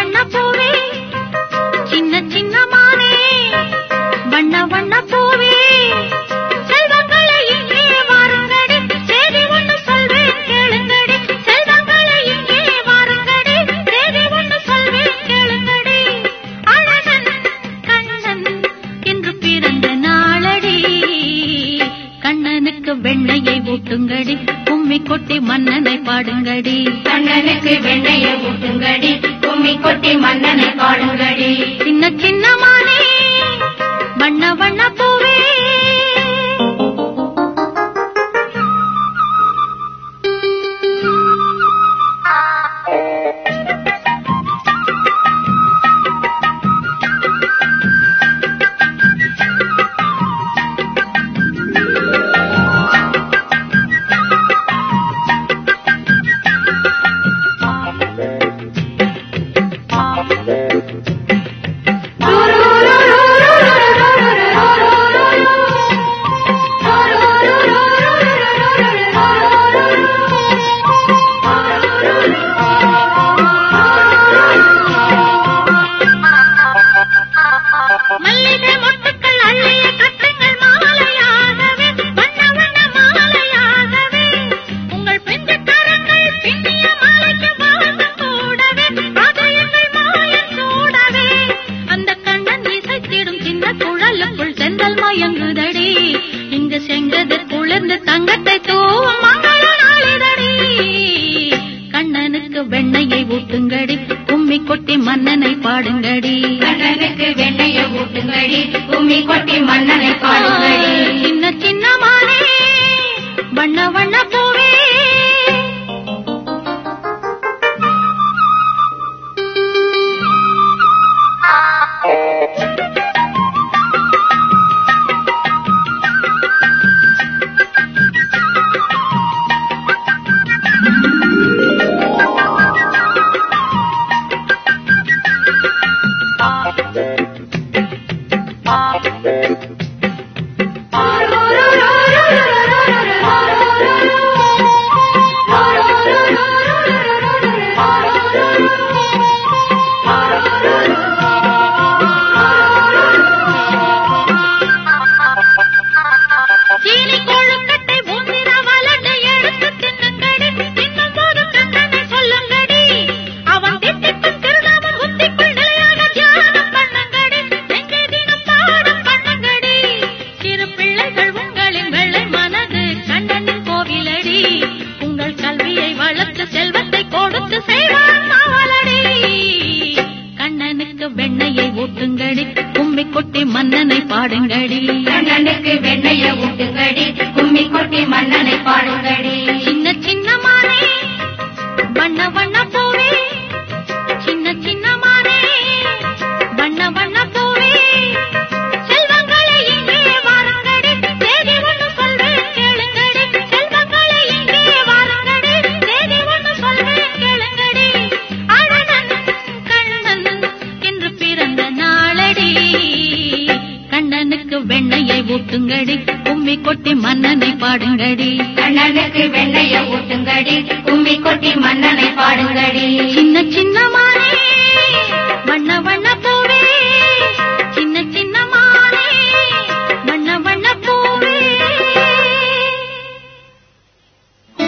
வண்ண பூவே சின்ன சின்ன மானே வண்ண வண்ண பூவே செல்வங்களை இங்கே வாருங்கடி செய்தி ஒன்று சொல்வேன் கேளுங்கடி செல்வங்களை இங்கே வாருங்கடி செய்தி ஒன்று சொல்வேன் கேளுங்கடி அழகன் கண்ணன் என்று பிறந்த நாளடி கண்ணனுக்கு வெண்ணையை ஊட்டுங்கடி கும்மி கொட்டி மன்னனை பாடுங்கடி கண்ணனுக்கு வெண்ணைய ஊட்டுங்கடி கும்மி கொட்டி மன்னனை பாடுங்கடி சின்ன சின்ன மானே வண்ண வண்ண பூவே மல்லிகை மொட்டுக்கள் அள்ளிய கட்டுங்கள் மாலையாகவே வண்ண வண்ண மாலையாகவே உங்கள் பிஞ்சு கரங்கள் பின்னிய மாலைக்கு வாசம் கூடவே அது எங்கள் மாயன் சூடவே அந்த கண்ணன் இசைத்திடும் சின்ன குழலுக்குள் செந்தல் மயங்குதடி இங்கு செங்கதிர் குளிர்ந்து தங்கத்தை தூவும் மங்கள நாளிதடி கண்ணனுக்கு வெண்ணையை ஊட்டுங்கடி கும்மி கொட்டி மன்னனை பாடுங்கடி கண்ணனுக்கு வெண்ணைய ஊட்டுங்கடி கும்மி கொட்டி மன்னனை பாடுங்கடி சின்ன சின்ன மானே வண்ண வண்ண பூவே சீனி கொழுக்கட்டை பூந்திர வலட்டை எடுத்து தின்னுங்கடி தின்னும் போது கண்ணனை சொல்லுங்கடி அவன் தித்திக்கும் திருநாமம் புத்திக்குள் நிலையாக தியானம் பண்ணுங்கடி நெஞ்சை தினம் பாடம் பண்ணுங்கடி சிறு பிள்ளைகள் உங்களின் வெள்ளை மனது கண்ணனின் கோவிலடி உங்கள் கல்வியை வளர்த்து செல்வத்தை கொடுத்து செய்வான் மாவலடி கண்ணனுக்கு வெண்ணையை ஊட்டுங்கடி கும்மி கொட்டி மன்னனை பாடுங்கடி கண்ணனுக்கு வெண்ணைய ஊட்டுங்கடி கும்மி கொட்டி மன்னனை பாடுங்கடி சின்ன சின்ன மானே வண்ண வண்ண பூவே சின்ன சின்ன மானே வண்ண வண்ண பூவே செல்வங்களை இங்கே வாருங்கடி செய்தி ஒன்று சொல்வேன் கேளுங்கடி செல்வங்களை இங்கே வாருங்கடி செய்தி ஒன்று சொல்வேன் கேளுங்கடி அழகன் கண்ணன் என்று பிறந்த நாளடி கண்ணனுக்கு வெண்ணையை ஊட்டுங்கடி கும்மி கொட்டி மன்னனை பாடுங்கடி கண்ணனுக்கு வெண்ணைய ஊட்டுங்கடி கும்மி கொட்டி மன்னனை பாடுங்கடி